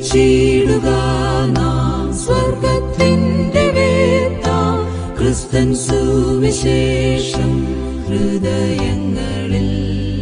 വിതച്ചിടുക നാം സ്വർഗത്തിന്റെ വേത്ത ക്രിസ്തൻ സുവിശേഷം ഹൃദയങ്ങളിൽ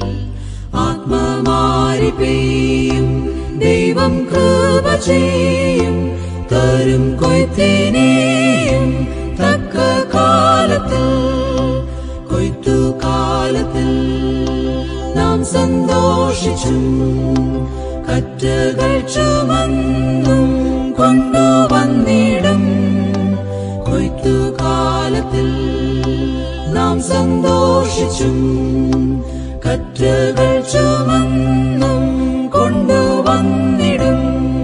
ആത്മമാരി പെയ്യും ദൈവം കൃപ ചെയ്യും തരും കൊയ്ത്തിനെയും തക്ക കാലത്തിൽ കൊയ്ത്തു കാലത്തിൽ നാം സന്തോഷിച്ചും കറ്റകൾ ചുമന്നും കൊണ്ടുവന്നിടും കൊയ്ത്തു കാലത്തിൽ നാം സന്തോഷിച്ചും കറ്റകൾ ചുമന്നും കൊണ്ടുവന്നിടും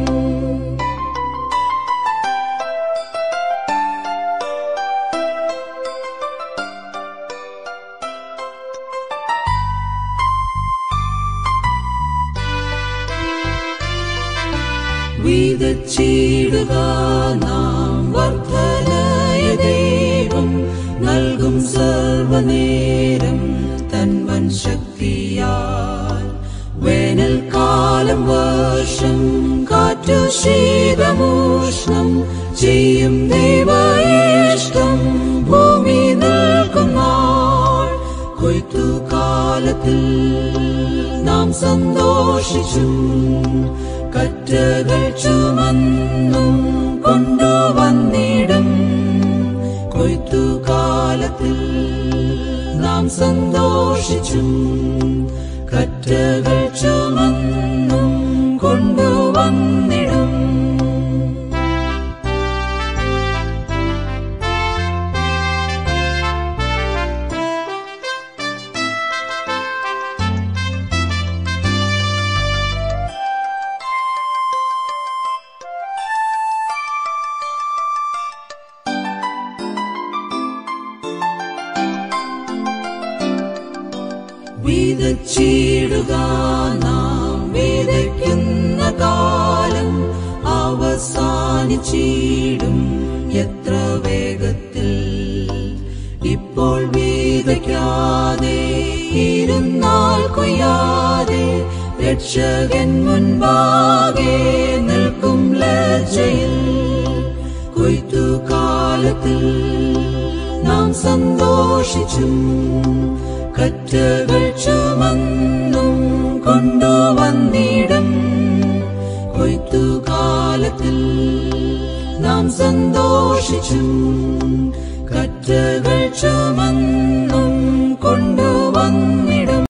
വിതച്ചിടുക നാം വർദ്ധനയ ദൈവം നൽകും സർവനേരം തൻവൻ ശക്തിയാൽ വേനൽക്കാലം വർഷം കാറ്റു ശീതമൂഷ്ണം ചെയ്യും ദൈവയിഷ്ടം ഭൂമി നിൽക്കും നാൾ കൊയ്ത്തു കാലത്തിൽ നാം സന്തോഷിച്ചും കറ്റകൾ ചുമന്നും കൊണ്ടുവന്നിടും കൊയ്ത്തു കാലത്തിൽ നാം സന്തോഷിച്ചും കറ്റകൾ ചുമന്നും കൊണ്ടുവന്നിടും വിതച്ചിടുക നാം വിതയ്ക്കുന്ന കാലം അവസാനിച്ചിടും എത്ര വേഗത്തിൽ ഇപ്പോൾ വിതയ്ക്കാതെ ഇരുന്നാൽ കൊയ്യാതെ രക്ഷകൻ മുൻപാകെ നിൽക്കും ലജ്ജയിൽ കൊയ്ത്തു കാലത്തിൽ നാം സന്തോഷിച്ചും കറ്റകൾ ചുമന്നും കൊണ്ടുവന്നിടും കൊയ്ത്തു കാലത്തിൽ നാം സന്തോഷിച്ചും കറ്റകൾ ചുമന്നും